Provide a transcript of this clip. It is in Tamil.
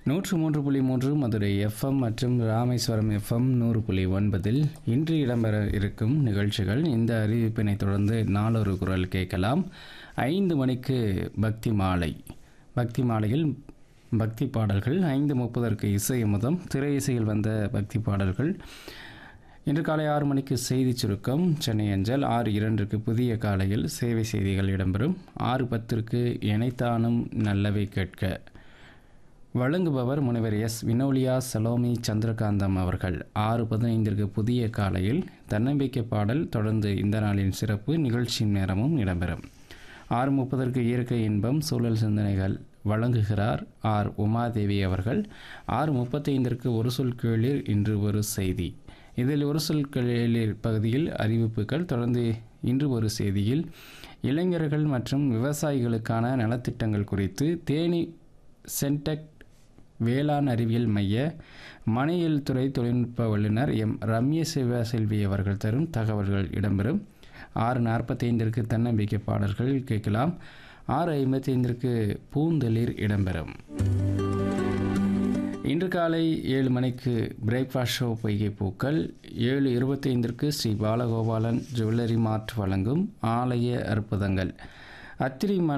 நூற்று மூன்று புள்ளி மூன்று மதுரை எஃப்எம் மற்றும் ராமேஸ்வரம் எஃப்எம் நூறு புள்ளி ஒன்பதில் இன்று இடம்பெற இருக்கும் நிகழ்ச்சிகள் இந்த அறிவிப்பினை தொடர்ந்து நாளொரு குரல் கேட்கலாம் ஐந்து மணிக்கு பக்தி மாலை பக்தி மாலையில் பக்தி பாடல்கள் ஐந்து முப்பதற்கு இசை முதம் திரை இசையில் வந்த பக்தி பாடல்கள் இன்று காலை ஆறு மணிக்கு செய்தி சுருக்கம் சென்னை அஞ்சல் ஆறு இரண்டுக்கு புதிய காலையில் சேவை செய்திகள் இடம்பெறும் ஆறு பத்திற்கு இணைத்தானும் நல்லவை கேட்க வழங்குபவர் முனைவர் எஸ் வினோலியா சலோமி சந்திரகாந்தம் அவர்கள் ஆறு பதினைந்திற்கு புதிய காலையில் தன்னம்பிக்கை பாடல் தொடர்ந்து இந்த நாளின் சிறப்பு நிகழ்ச்சியின் நேரமும் இடம்பெறும் ஆறு முப்பதற்கு இயற்கை இன்பம் சூழல் சிந்தனைகள் வழங்குகிறார் ஆர் உமாதேவி அவர்கள் ஆறு முப்பத்தைந்திற்கு ஒரு சொல் கேளிர் இன்று ஒரு செய்தி இதில் ஒரு சொல் கேளிர் பகுதியில் அறிவிப்புகள் தொடர்ந்து இன்று ஒரு செய்தியில் இளைஞர்கள் மற்றும் விவசாயிகளுக்கான நலத்திட்டங்கள் குறித்து தேனி சென்டெக் வேளாண் அறிவியல் மைய மனையியல் துறை தொழில்நுட்ப வல்லுநர் எம் ரம்ய சிவசெல்வி அவர்கள் தரும் தகவல்கள் இடம்பெறும் ஆறு நாற்பத்தைந்திற்கு தன்னம்பிக்கை பாடல்கள் கேட்கலாம் ஆறு ஐம்பத்தைந்திற்கு பூந்தளிர் இடம்பெறும் இன்று காலை ஏழு மணிக்கு பிரேக்ஃபாஸ்ட் ஷோ பொய்கை பூக்கள் ஏழு இருபத்தைந்திற்கு ஸ்ரீ பாலகோபாலன் ஜுவல்லரி மார்ட் வழங்கும் ஆலய அற்புதங்கள் அத்திரி